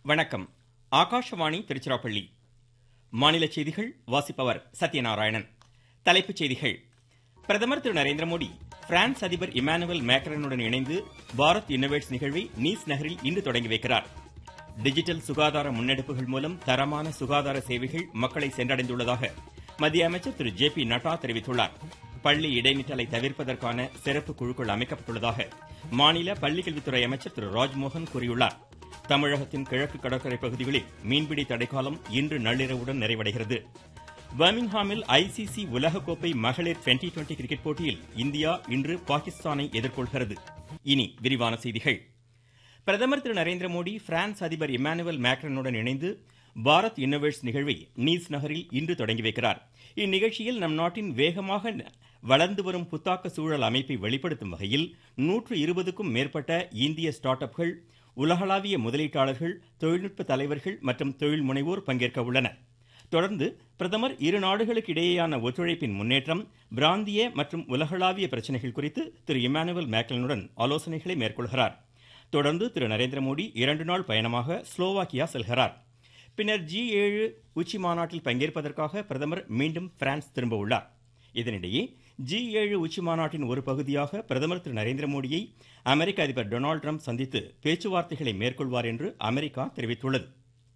வணக்கம் ஆகாஷவாணி திருச்சிராப்பள்ளி மாநில செய்திகள் வாசிப்பவர் சத்யநாராயணன் தலைப்புச் செய்திகள் பிரதமர் திரு நரேந்திர மோடி பிரான்ஸ் அதிபர் இமானுவேல் மேக்ரனுடன் இணைந்து பாரத் இன்னோவேட்ஸ் நிகழ்வை நீஸ் நகரில் இன்று தொடங்கி வைக்கிறார் டிஜிட்டல் சுகாதார முன்னெடுப்புகள் மூலம் தரமான சுகாதார சேவைகள் மக்களை சென்றடைந்துள்ளதாக மத்திய அமைச்சர் திரு ஜே பி நட்டா தெரிவித்துள்ளார் பள்ளி இடைநிற்றலை தவிர்ப்பதற்கான சிறப்பு குழுக்கள் அமைக்கப்பட்டுள்ளதாக மாநில பள்ளிக்கல்வித்துறை அமைச்சர் திரு ராஜ்மோகன் கூறியுள்ளார் தமிழகத்தின் கிழக்கு கடற்கரை பகுதிகளில் மீன்பிடி தடைக்காலம் இன்று நள்ளிரவுடன் நிறைவடைகிறது பர்மிங்ஹாமில் ஐசிசி உலகக்கோப்பை மகளிர் டுவெண்டி டுவெண்டி கிரிக்கெட் போட்டியில் இந்தியா இன்று பாகிஸ்தானை எதிர்கொள்கிறது இனி விரிவான செய்திகள் பிரதமர் திரு நரேந்திர மோடி பிரான்ஸ் அதிபர் இமானுவேல் மேக்ரனுடன் இணைந்து பாரத் இன்னோவேட்ஸ் நிகழ்வை நீஸ் நகரில் இன்று தொடங்கி வைக்கிறார் இந்நிகழ்ச்சியில் நம் நாட்டின் வேகமாக வளர்ந்து வரும் புத்தாக்க சூழல் அமைப்பை வெளிப்படுத்தும் வகையில் நூற்று இருபதுக்கும் மேற்பட்ட இந்திய ஸ்டார்ட் அப்கள் உலகளாவிய முதலீட்டாளர்கள் தொழில்நுட்ப தலைவர்கள் மற்றும் தொழில் முனைவோர் பங்கேற்க உள்ளனர் தொடர்ந்து பிரதமர் இரு நாடுகளுக்கு இடையேயான ஒத்துழைப்பின் முன்னேற்றம் பிராந்திய மற்றும் உலகளாவிய பிரச்சனைகள் குறித்து திரு இமானுவேல் மேக்லனுடன் ஆலோசனைகளை மேற்கொள்கிறார் தொடர்ந்து திரு நரேந்திர மோடி இரண்டு நாள் பயணமாக ஸ்லோவாக்கியா செல்கிறார் பின்னர் ஜி ஏழு உச்சி மாநாட்டில் பங்கேற்பதற்காக பிரதமர் மீண்டும் பிரான்ஸ் திரும்ப உள்ளார் இதனிடையே ஜி ஏழு உச்சி மாநாட்டின் ஒரு பகுதியாக பிரதமர் திரு நரேந்திர மோடியை அமெரிக்க அதிபர் டொனால்டு ட்ரம்ப் சந்தித்து பேச்சுவார்த்தைகளை மேற்கொள்வார் என்று அமெரிக்கா தெரிவித்துள்ளது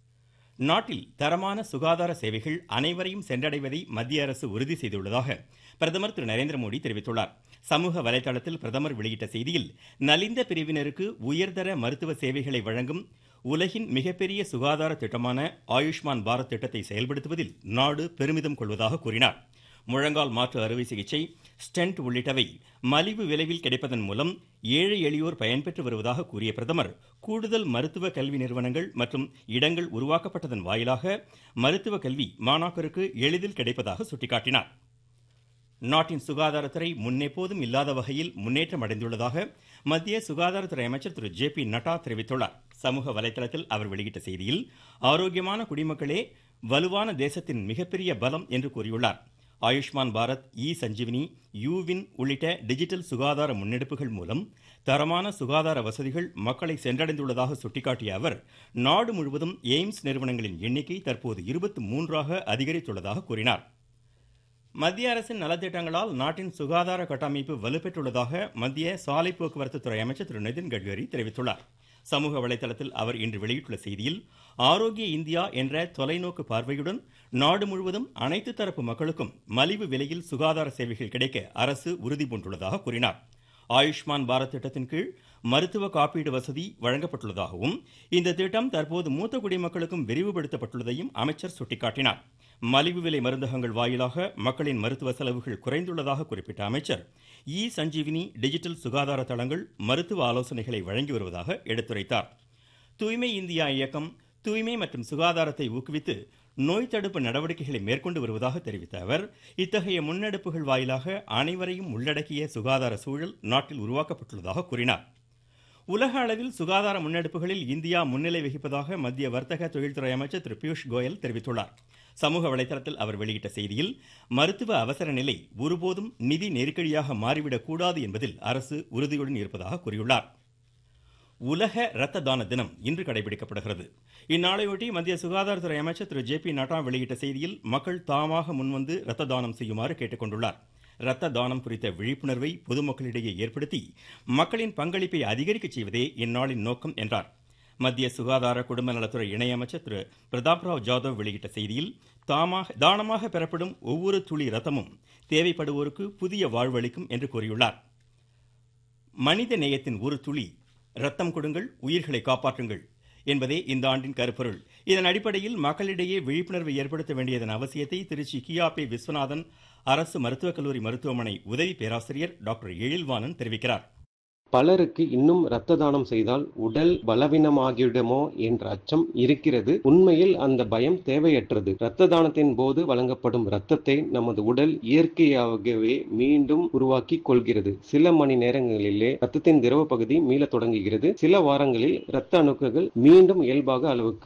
நாட்டில் தரமான சுகாதார சேவைகள் அனைவரையும் சென்றடைவதை மத்திய அரசு உறுதி செய்துள்ளதாக பிரதமர் திரு நரேந்திர மோடி தெரிவித்துள்ளார் சமூக வலைதளத்தில் பிரதமர் வெளியிட்ட செய்தியில் நலிந்த பிரிவினருக்கு உயர்தர மருத்துவ சேவைகளை வழங்கும் உலகின் மிகப்பெரிய சுகாதார திட்டமான ஆயுஷ்மான் பாரத் திட்டத்தை செயல்படுத்துவதில் நாடு பெருமிதம் கொள்வதாக கூறினார் முழங்கால் மாற்று அறுவை சிகிச்சை ஸ்டென்ட் உள்ளிட்டவை மலிவு விலைவில் கிடைப்பதன் மூலம் ஏழை எளியோர் பயன்பெற்று வருவதாக கூறிய பிரதமர் கூடுதல் மருத்துவ கல்வி நிறுவனங்கள் மற்றும் இடங்கள் உருவாக்கப்பட்டதன் வாயிலாக மருத்துவ கல்வி மாணாக்கருக்கு எளிதில் கிடைப்பதாக சுட்டிக்காட்டினார் நாட்டின் சுகாதாரத்துறை முன்னெப்போதும் இல்லாத வகையில் முன்னேற்றம் அடைந்துள்ளதாக மத்திய சுகாதாரத்துறை அமைச்சர் திரு ஜே பி நட்டா தெரிவித்துள்ளார் சமூக வலைதளத்தில் அவர் வெளியிட்ட செய்தியில் ஆரோக்கியமான குடிமக்களே வலுவான தேசத்தின் மிகப்பெரிய பலம் என்று கூறியுள்ளார் ஆயுஷ்மான் பாரத் இ சஞ்சீவினி யூவின் உள்ளிட்ட டிஜிட்டல் சுகாதார முன்னெடுப்புகள் மூலம் தரமான சுகாதார வசதிகள் மக்களை சென்றடைந்துள்ளதாக சுட்டிக்காட்டிய அவர் நாடு முழுவதும் எய்ம்ஸ் நிறுவனங்களின் எண்ணிக்கை தற்போது இருபத்தி மூன்றாக அதிகரித்துள்ளதாக கூறினார் மத்திய அரசின் நலத்திட்டங்களால் நாட்டின் சுகாதார கட்டமைப்பு வலுப்பெற்றுள்ளதாக மத்திய சாலை போக்குவரத்து துறை அமைச்சர் திரு நிதின் கட்கரி தெரிவித்துள்ளார் சமூக வலைதளத்தில் அவர் இன்று வெளியிட்டுள்ள செய்தியில் ஆரோக்கிய இந்தியா என்ற தொலைநோக்கு பார்வையுடன் நாடு முழுவதும் அனைத்து தரப்பு மக்களுக்கும் மலிவு விலையில் சுகாதார சேவைகள் கிடைக்க அரசு உறுதி பூண்டுள்ளதாக கூறினார் ஆயுஷ்மான் பாரத் திட்டத்தின் கீழ் மருத்துவ காப்பீடு வசதி வழங்கப்பட்டுள்ளதாகவும் இந்த திட்டம் தற்போது மூத்த குடிமக்களுக்கும் விரிவுபடுத்தப்பட்டுள்ளதையும் அமைச்சர் சுட்டிக்காட்டினார் மலிவு விலை மருந்தகங்கள் வாயிலாக மக்களின் மருத்துவ செலவுகள் குறைந்துள்ளதாக குறிப்பிட்ட அமைச்சர் இ சஞ்சீவினி டிஜிட்டல் சுகாதார தளங்கள் மருத்துவ ஆலோசனைகளை வழங்கி வருவதாக எடுத்துரைத்தார் தூய்மை இந்தியா இயக்கம் தூய்மை மற்றும் சுகாதாரத்தை ஊக்குவித்து நோய் தடுப்பு நடவடிக்கைகளை மேற்கொண்டு வருவதாக தெரிவித்த அவர் இத்தகைய முன்னெடுப்புகள் வாயிலாக அனைவரையும் உள்ளடக்கிய சுகாதார சூழல் நாட்டில் உருவாக்கப்பட்டுள்ளதாக கூறினார் உலக அளவில் சுகாதார முன்னெடுப்புகளில் இந்தியா முன்னிலை வகிப்பதாக மத்திய வர்த்தக தொழில்துறை அமைச்சர் திரு பியூஷ் கோயல் தெரிவித்துள்ளார் சமூக வலைதளத்தில் அவர் வெளியிட்ட செய்தியில் மருத்துவ அவசர நிலை ஒருபோதும் நிதி நெருக்கடியாக மாறிவிடக் கூடாது என்பதில் அரசு உறுதியுடன் இருப்பதாக கூறியுள்ளார் உலக இரத்த தான தினம் இன்று கடைபிடிக்கப்படுகிறது இந்நாளையொட்டி மத்திய சுகாதாரத்துறை அமைச்சர் திரு ஜே பி நட்டா வெளியிட்ட செய்தியில் மக்கள் தாமாக முன்வந்து இரத்த தானம் செய்யுமாறு கேட்டுக்கொண்டுள்ளார் இரத்த தானம் குறித்த விழிப்புணர்வை பொதுமக்களிடையே ஏற்படுத்தி மக்களின் பங்களிப்பை அதிகரிக்க செய்வதே இந்நாளின் நோக்கம் என்றார் மத்திய சுகாதார குடும்ப நலத்துறை இணையமைச்சர் திரு பிரதாப் ராவ் ஜாதவ் வெளியிட்ட செய்தியில் தாமாக தானமாக பெறப்படும் ஒவ்வொரு துளி ரத்தமும் தேவைப்படுவோருக்கு புதிய வாழ்வளிக்கும் என்று கூறியுள்ளார் மனித நேயத்தின் ஒரு துளி ரத்தம் கொடுங்கள் உயிர்களை காப்பாற்றுங்கள் என்பதே இந்த ஆண்டின் கருப்பொருள் இதன் அடிப்படையில் மக்களிடையே விழிப்புணர்வை ஏற்படுத்த வேண்டியதன் அவசியத்தை திருச்சி கியாபே விஸ்வநாதன் அரசு மருத்துவக் கல்லூரி மருத்துவமனை உதவி பேராசிரியர் டாக்டர் எழில்வாணன் தெரிவிக்கிறார் பலருக்கு இன்னும் இரத்த தானம் செய்தால் உடல் பலவீனமாகிவிடுமோ என்ற அச்சம் இருக்கிறது உண்மையில் அந்த பயம் தேவையற்றது இரத்த தானத்தின் போது வழங்கப்படும் இரத்தத்தை நமது உடல் இயற்கையாகவே மீண்டும் உருவாக்கி கொள்கிறது சில மணி நேரங்களிலே இரத்தத்தின் திரவ பகுதி மீள தொடங்குகிறது சில வாரங்களில் இரத்த அணுக்கள் மீண்டும் இயல்பாக அளவுக்கு